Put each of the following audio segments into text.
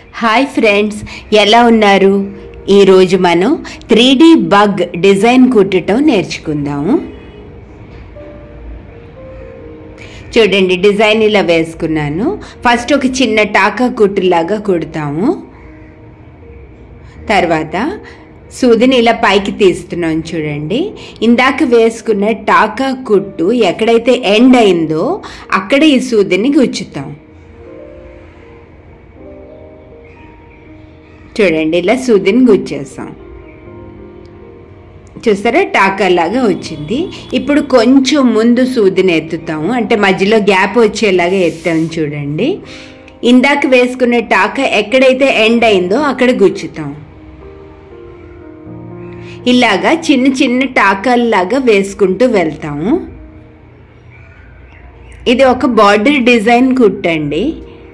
hi friends ఎలా ఉన్నారు ఈరోజు మనం త్రీ డి బగ్ డిజైన్ కుట్టడం నేర్చుకుందాము చూడండి డిజైన్ ఇలా వేసుకున్నాను ఫస్ట్ ఒక చిన్న టాకా కుట్టులాగా కుడతాము తర్వాత సూదిని ఇలా పైకి తీస్తున్నాం చూడండి ఇందాక వేసుకున్న టాకా కుట్టు ఎక్కడైతే ఎండ్ అయిందో అక్కడ ఈ సూదిని గుచ్చుతాం చూడండి ఇలా సూదిని గుచ్చేసాం చూసారా టాకాలాగా వచ్చింది ఇప్పుడు కొంచెం ముందు సూదిని ఎత్తుతాము అంటే మధ్యలో గ్యాప్ వచ్చేలాగా ఎత్తాము చూడండి ఇందాక వేసుకునే టాకా ఎక్కడైతే ఎండ్ అయిందో అక్కడ గుచ్చుతాం ఇలాగా చిన్న చిన్న టాకాల్లాగా వేసుకుంటూ వెళ్తాము ఇది ఒక బార్డర్ డిజైన్ కుట్టండి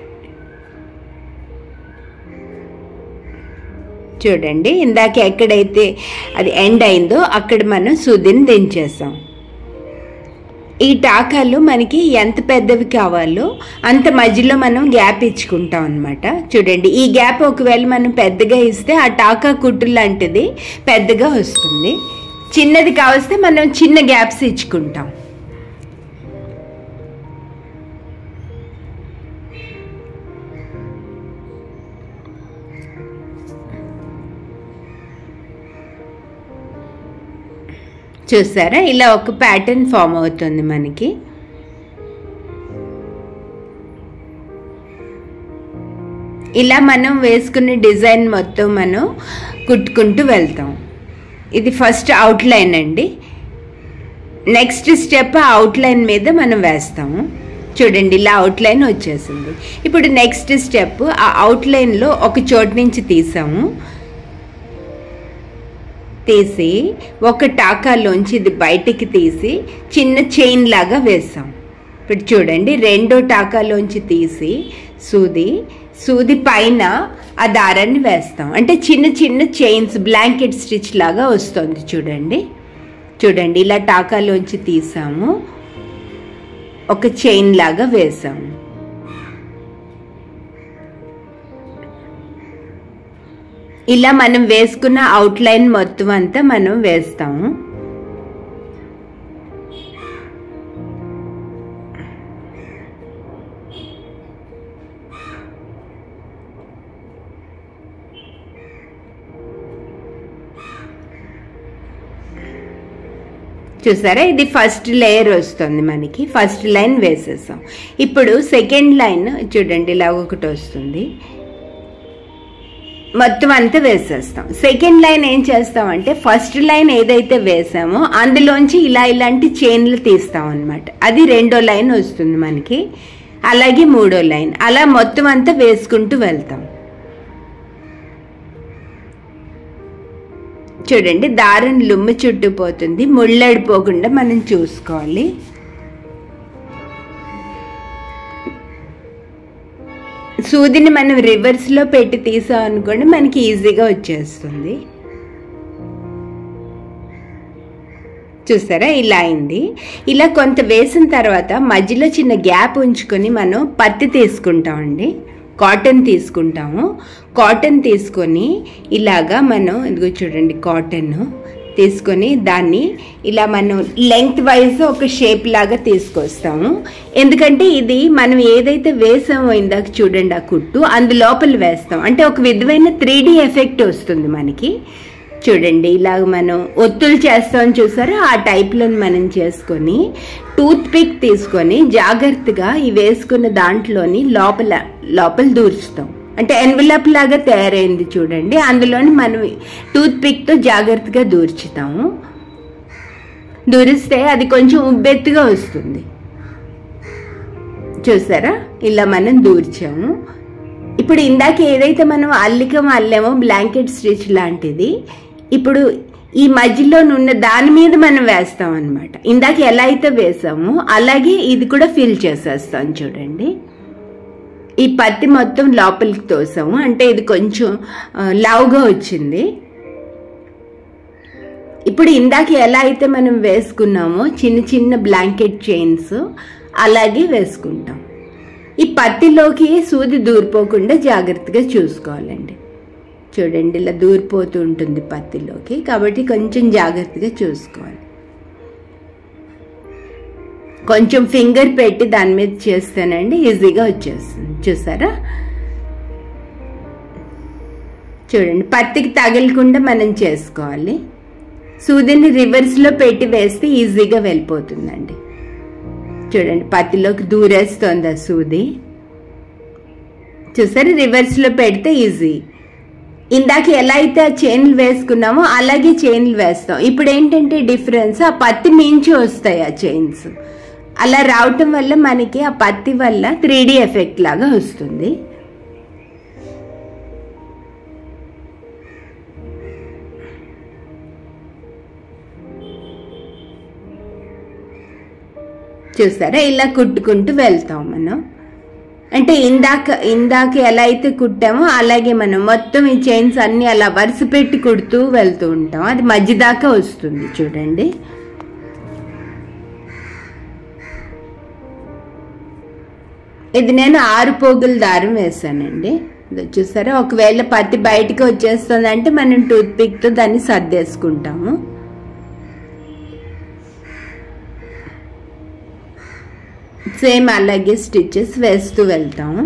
చూడండి ఇందాక ఎక్కడైతే అది ఎండ్ అయిందో అక్కడ మనం సూదిని దించేసాం ఈ టాకాలు మనకి ఎంత పెద్దవి కావాలో అంత మధ్యలో మనం గ్యాప్ ఇచ్చుకుంటాం అనమాట చూడండి ఈ గ్యాప్ ఒకవేళ మనం పెద్దగా ఇస్తే ఆ టాకా కుట్టు లాంటిది పెద్దగా వస్తుంది చిన్నది కావస్తే మనం చిన్న గ్యాప్స్ ఇచ్చుకుంటాం చూసారా ఇలా ఒక ప్యాటర్న్ ఫామ్ అవుతుంది మనకి ఇలా మనం వేసుకునే డిజైన్ మొత్తం మనం కుట్టుకుంటూ వెళ్తాం ఇది ఫస్ట్ అవుట్లైన్ అండి నెక్స్ట్ స్టెప్ ఆ అవుట్లైన్ మీద మనం వేస్తాము చూడండి ఇలా అవుట్లైన్ వచ్చేసింది ఇప్పుడు నెక్స్ట్ స్టెప్ ఆ అవుట్లైన్లో ఒక చోటు నుంచి తీసాము తీసి ఒక టాకాలోంచి ఇది బయటికి తీసి చిన్న చైన్ లాగా వేసాం ఇప్పుడు చూడండి రెండో టాకాలోంచి తీసి సూది సూది పైన ఆ దారాన్ని వేస్తాం అంటే చిన్న చిన్న చైన్స్ బ్లాంకెట్ స్టిచ్ లాగా వస్తుంది చూడండి చూడండి ఇలా టాకాలోంచి తీసాము ఒక చైన్ లాగా వేసాము ఇలా మనం వేసుకున్న అవుట్లైన్ మొత్తం అంతా మనం వేస్తాము చూసారా ఇది ఫస్ట్ లేయర్ వస్తుంది మనకి ఫస్ట్ లైన్ వేసేసాం ఇప్పుడు సెకండ్ లైన్ చూడండి ఇలా ఒకటి వస్తుంది మొత్తం అంతా వేసేస్తాం సెకండ్ లైన్ ఏం చేస్తామంటే ఫస్ట్ లైన్ ఏదైతే వేసామో అందులోంచి ఇలా ఇలాంటి చైన్లు తీస్తాం అనమాట అది రెండో లైన్ వస్తుంది మనకి అలాగే మూడో లైన్ అలా మొత్తం అంతా వేసుకుంటూ వెళ్తాం చూడండి దారం లుమ్ము చుట్టుపోతుంది ముళ్ళడిపోకుండా మనం చూసుకోవాలి సూదిని మనం రివర్స్లో పెట్టి తీసాం అనుకోండి మనకి ఈజీగా వచ్చేస్తుంది చూసారా ఇలా అయింది ఇలా కొంత వేసిన తర్వాత మధ్యలో చిన్న గ్యాప్ ఉంచుకొని మనం పత్తి తీసుకుంటామండి కాటన్ తీసుకుంటాము కాటన్ తీసుకొని ఇలాగా మనం ఇదిగో చూడండి కాటన్ తీసుకొని దాన్ని ఇలా మనం లెంగ్త్ వైజ్ ఒక షేప్ లాగా తీసుకొస్తాము ఎందుకంటే ఇది మనం ఏదైతే వేసామో ఇందాక చూడండి ఆ కుట్టు అందులోపల వేస్తాం అంటే ఒక విధమైన త్రీ ఎఫెక్ట్ వస్తుంది మనకి చూడండి ఇలాగ మనం ఒత్తులు చేస్తామని చూసారా ఆ టైప్లో మనం చేసుకొని టూత్ పిక్ తీసుకొని జాగ్రత్తగా ఈ వేసుకున్న దాంట్లోని లోపల లోపల దూర్చుతాం అంటే ఎన్వలప్ లాగా తయారైంది చూడండి అందులోని మనం టూత్ పిక్తో జాగ్రత్తగా దూర్చుతాము దూరిస్తే అది కొంచెం ఉబ్బెత్తుగా వస్తుంది చూసారా ఇలా మనం దూర్చాము ఇప్పుడు ఇందాక ఏదైతే మనం అల్లికం అల్లామో బ్లాంకెట్ స్టిచ్ లాంటిది ఇప్పుడు ఈ మధ్యలో ఉన్న దాని మీద మనం వేస్తాం అనమాట ఇందాక ఎలా అయితే వేసామో అలాగే ఇది కూడా ఫిల్ చేసేస్తాం చూడండి ఈ పత్తి మొత్తం లోపలికి తోసాము అంటే ఇది కొంచెం లావుగా వచ్చింది ఇప్పుడు ఇందాక ఎలా అయితే మనం వేసుకున్నామో చిన్న చిన్న బ్లాంకెట్ చైన్స్ అలాగే వేసుకుంటాం ఈ పత్తిలోకి సూది దూరిపోకుండా జాగ్రత్తగా చూసుకోవాలండి చూడండి ఇలా దూరిపోతూ ఉంటుంది పత్తిలోకి కాబట్టి కొంచెం జాగ్రత్తగా చూసుకోవాలి కొంచెం ఫింగర్ పెట్టి దాని మీద చేస్తానండి ఈజీగా వచ్చేస్తుంది చూసారా చూడండి పత్తికి తగలకుండా మనం చేసుకోవాలి సూదిని రివర్స్లో పెట్టి వేస్తే ఈజీగా వెళ్ళిపోతుందండి చూడండి పత్తిలోకి దూరేస్తుంది ఆ సూది చూసారు రివర్స్లో పెడితే ఈజీ ఇందాక ఎలా అయితే ఆ చైన్లు వేసుకున్నామో అలాగే చైన్లు వేస్తాం ఇప్పుడు ఏంటంటే డిఫరెన్స్ ఆ పత్తి మించి వస్తాయి ఆ చైన్స్ అలా రావటం వల్ల మనకి ఆ పత్తి వల్ల త్రీ ఎఫెక్ట్ లాగా వస్తుంది చూసారా ఇలా కుట్టుకుంటూ వెళ్తాం మనం అంటే ఇందాక ఇందాక ఎలా అయితే కుట్టామో అలాగే మనం మొత్తం ఈ చైన్స్ అన్ని అలా వరుస పెట్టి కుడుతూ వెళ్తూ ఉంటాం అది మధ్య దాకా వస్తుంది చూడండి ఇది నేను ఆరు పోగుల దారం వేసానండి ఇది చూసారా ఒకవేళ పత్తి బయటికి వచ్చేస్తుంది అంటే మనం టూత్ పిక్తో దాన్ని సర్దేసుకుంటాము సేమ్ అలాగే స్టిచెస్ వేస్తూ వెళ్తాము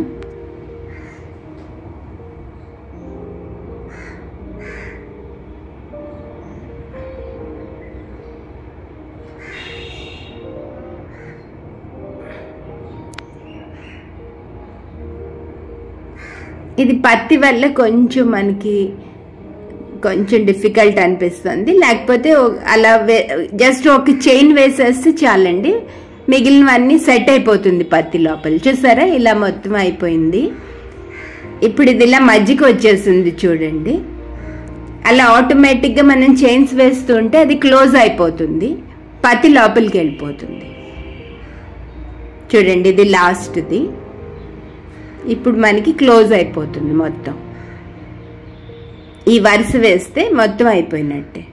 ఇది పత్తి వల్ల కొంచెం మనకి కొంచెం డిఫికల్ట్ అనిపిస్తుంది లేకపోతే అలా జస్ట్ ఒక చైన్ వేసేస్తే చాలండి మిగిలినవన్నీ సెట్ అయిపోతుంది పత్తి లోపల చూసారా ఇలా మొత్తం అయిపోయింది ఇప్పుడు ఇది ఇలా మధ్యకి వచ్చేసింది చూడండి అలా ఆటోమేటిక్గా మనం చైన్స్ వేస్తుంటే అది క్లోజ్ అయిపోతుంది పత్తి లోపలికి వెళ్ళిపోతుంది చూడండి ఇది లాస్ట్ది ఇప్పుడు మనకి క్లోజ్ అయిపోతుంది మొత్తం ఈ వరుస వేస్తే మొత్తం అయిపోయినట్టే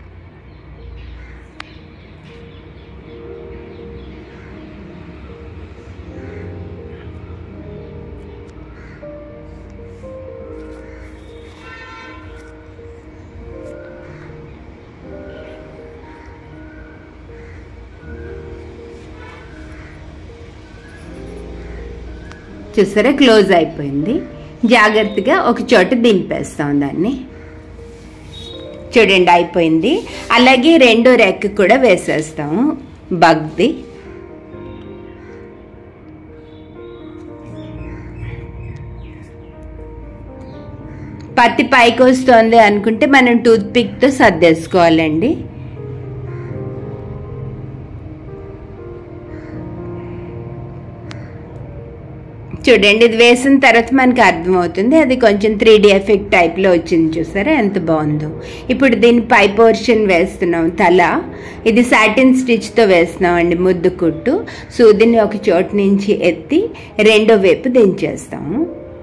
చూసారా క్లోజ్ అయిపోయింది జాగ్రత్తగా ఒక చోట దింపేస్తాం దాన్ని చూడండి అయిపోయింది అలాగే రెండో రెక్క కూడా వేసేస్తాము బగ్ది పత్తి పైకి వస్తుంది అనుకుంటే మనం టూత్ పిక్తో సర్దేసుకోవాలండి చూడండి ఇది వేసిన తర్వాత మనకి అర్థమవుతుంది అది కొంచెం త్రీ డి ఎఫెక్ట్ టైప్లో వచ్చింది చూసారా ఎంత బాగుందో ఇప్పుడు దీని పై పోర్షన్ వేస్తున్నాం తల ఇది సాటిన్ స్టిచ్తో వేస్తున్నాం అండి ముద్దు కుట్టు సూదిని ఒక చోటు నుంచి ఎత్తి రెండో వైపు దించేస్తాము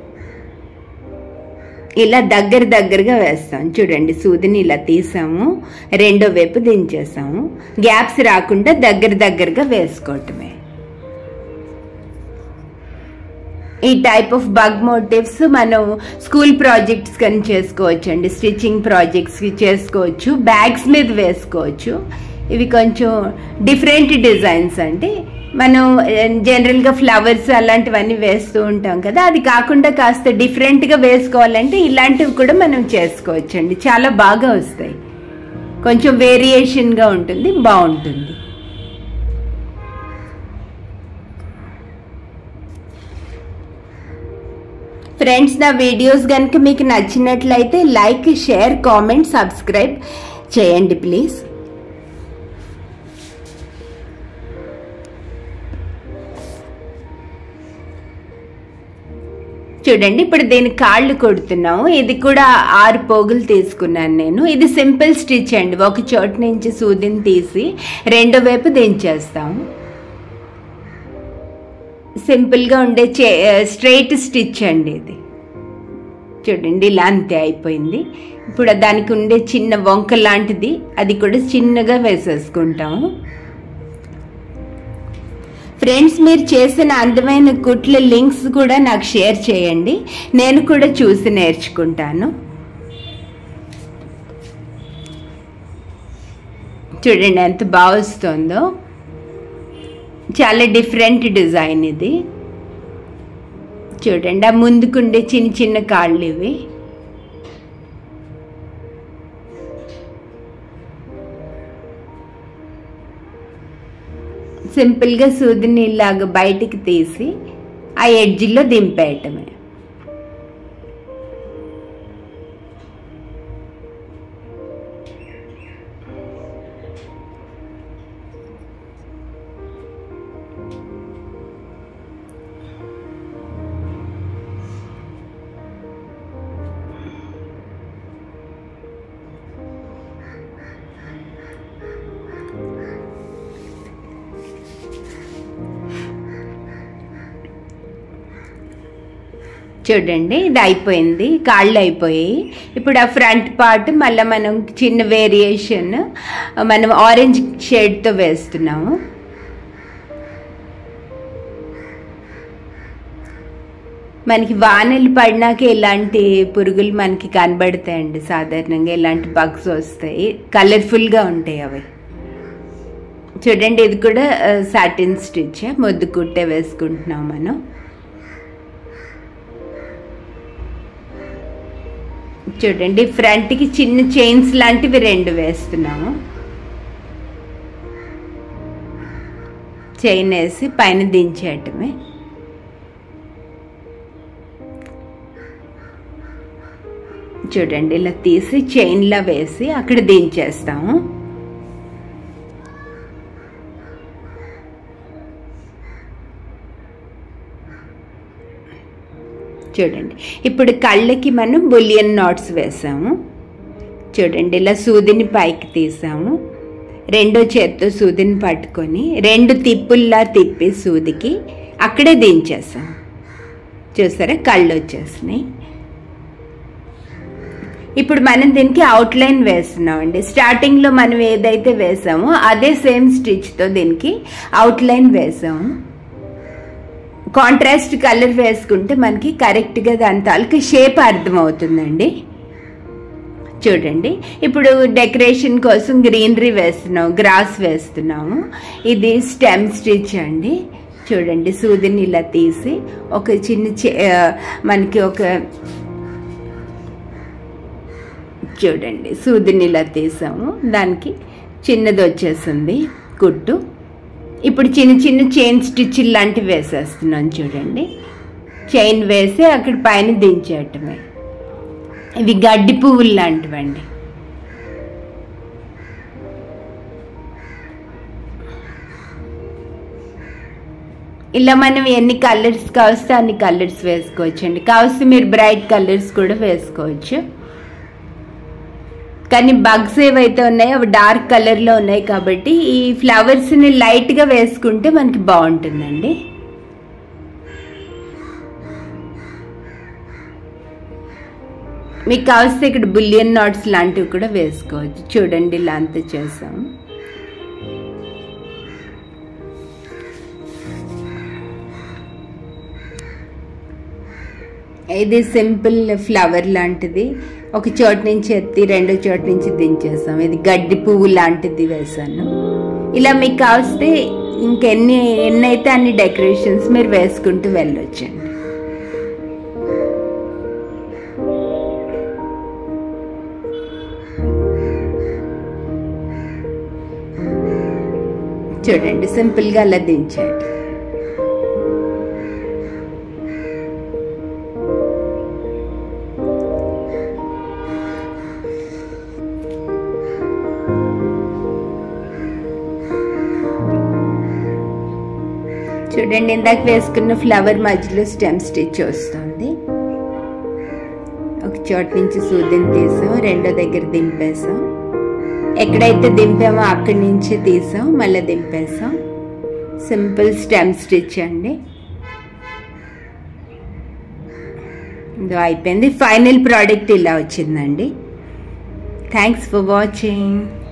ఇలా దగ్గర దగ్గరగా వేస్తాం చూడండి సూదిని ఇలా తీసాము రెండో వైపు దించేసాము గ్యాప్స్ రాకుండా దగ్గర దగ్గరగా వేసుకోవటమే ఈ టైప్ ఆఫ్ బగ్ మోటివ్స్ మనం స్కూల్ ప్రాజెక్ట్స్ కానీ చేసుకోవచ్చు అండి స్టిచ్చింగ్ ప్రాజెక్ట్స్ చేసుకోవచ్చు బ్యాగ్స్ మీద వేసుకోవచ్చు ఇవి కొంచెం డిఫరెంట్ డిజైన్స్ అండి మనం జనరల్గా ఫ్లవర్స్ అలాంటివన్నీ వేస్తూ ఉంటాం కదా అది కాకుండా కాస్త డిఫరెంట్గా వేసుకోవాలంటే ఇలాంటివి కూడా మనం చేసుకోవచ్చు అండి చాలా బాగా వస్తాయి కొంచెం వేరియేషన్గా ఉంటుంది బాగుంటుంది ఫ్రెండ్స్ నా వీడియోస్ కనుక మీకు నచ్చినట్లయితే లైక్ షేర్ కామెంట్ సబ్స్క్రైబ్ చేయండి ప్లీజ్ చూడండి ఇప్పుడు దీని కాళ్ళు కొడుతున్నాము ఇది కూడా ఆరు పోగులు తీసుకున్నాను నేను ఇది సింపుల్ స్టిచ్ అండి ఒక చోటు నుంచి సూదిని తీసి రెండో వైపు దించేస్తాము సింపుల్గా ఉండే చే స్ట్రైట్ స్టిచ్ అండి ఇది చూడండి ఇలా అంతే అయిపోయింది ఇప్పుడు దానికి ఉండే చిన్న వంక లాంటిది అది కూడా చిన్నగా వేసేసుకుంటాము ఫ్రెండ్స్ మీరు చేసిన అందమైన కుట్ల లింక్స్ కూడా నాకు షేర్ చేయండి నేను కూడా చూసి నేర్చుకుంటాను చూడండి ఎంత బాగా వస్తుందో చాలా డిఫరెంట్ డిజైన్ ఇది చూడండి ఆ ముందుకుండే చిన్న చిన్న కాళ్ళు ఇవి సింపుల్గా సూదిని ఇలాగ బయటికి తీసి ఆ ఎడ్జిల్లో దింపేయటమే చూడండి ఇది అయిపోయింది కాళ్ళు అయిపోయాయి ఇప్పుడు ఆ ఫ్రంట్ పార్ట్ మళ్ళీ మనం చిన్న వేరియేషన్ మనం ఆరెంజ్ షేడ్తో వేస్తున్నాము మనకి వానలు పడినాక ఇలాంటి పురుగులు మనకి కనబడతాయండి సాధారణంగా ఇలాంటి బగ్స్ వస్తాయి కలర్ఫుల్గా ఉంటాయి అవి చూడండి ఇది కూడా సాటిన్ స్టిచ్ మొద్దు కుట్టే వేసుకుంటున్నాం మనం చూడండి ఫ్రంట్కి చిన్న చైన్స్ లాంటివి రెండు వేస్తున్నాము చైన్ వేసి పైన దించేయటమే చూడండి ఇలా తీసి చైన్లా వేసి అక్కడ దించేస్తాము చూడండి ఇప్పుడు కళ్ళకి మనం బులియన్ నాట్స్ వేసాము చూడండి ఇలా సూదిని పైకి తీసాము రెండో చేత్తో సూదిని పట్టుకొని రెండు తిప్పుల్లా తిప్పి సూదికి అక్కడే దించేసాం చూసారా కళ్ళు వచ్చేసినాయి ఇప్పుడు మనం దీనికి అవుట్లైన్ వేస్తున్నామండి స్టార్టింగ్లో మనం ఏదైతే వేసామో అదే సేమ్ స్టిచ్తో దీనికి అవుట్లైన్ వేసాము కాంట్రాస్ట్ కలర్ వేసుకుంటే మనకి కరెక్ట్గా దాని తాలూకు షేప్ అర్థమవుతుందండి చూడండి ఇప్పుడు డెకరేషన్ కోసం గ్రీనరీ వేస్తున్నాం గ్రాస్ వేస్తున్నాము ఇది స్టెమ్ స్టిచ్ అండి చూడండి సూదిని ఇలా తీసి ఒక చిన్న మనకి ఒక చూడండి సూదిని ఇలా తీసాము దానికి చిన్నది వచ్చేసింది కుట్టు ఇప్పుడు చిన్న చిన్న చైన్ స్టిచ్లు లాంటివి వేసేస్తున్నాను చూడండి చైన్ వేసి అక్కడ పైన దించేయటమే ఇవి గడ్డి పువ్వులు లాంటివండి ఇలా మనం ఎన్ని కలర్స్ కావస్తే అన్ని కలర్స్ వేసుకోవచ్చు అండి కావస్తే మీరు బ్రైట్ కలర్స్ కూడా వేసుకోవచ్చు కానీ బగ్స్ ఏవైతే ఉన్నాయో అవి డార్క్ కలర్లో ఉన్నాయి కాబట్టి ఈ ఫ్లవర్స్ని లైట్గా వేసుకుంటే మనకి బాగుంటుందండి మీకు కావస్తే ఇక్కడ బులియన్ నాట్స్ లాంటివి కూడా వేసుకోవచ్చు చూడండి ఇలా అంతా చేసాం ఇది సింపుల్ ఫ్లవర్ లాంటిది ఒక చోటు నుంచి ఎత్తి రెండో చోటు నుంచి దించేస్తాం ఇది గడ్డి పువ్వు లాంటిది వేసాను ఇలా మీకు కావస్తే ఇంకెన్ని ఎన్నైతే అన్ని డెకరేషన్స్ మీరు వేసుకుంటూ వెళ్ళొచ్చండి చూడండి సింపుల్గా అలా దించండి చూడండి ఇందాక వేసుకున్న ఫ్లవర్ మధ్యలో స్టెమ్ స్టిచ్ వస్తుంది ఒక చోట నుంచి సూదిని తీసాం రెండో దగ్గర దింపేసాం ఎక్కడైతే దింపామో అక్కడి నుంచి తీసాం మళ్ళీ దింపేసాం సింపుల్ స్టెమ్ స్టిచ్ అండి ఇదో అయిపోయింది ఫైనల్ ప్రోడక్ట్ ఇలా వచ్చిందండి థ్యాంక్స్ ఫర్ వాచింగ్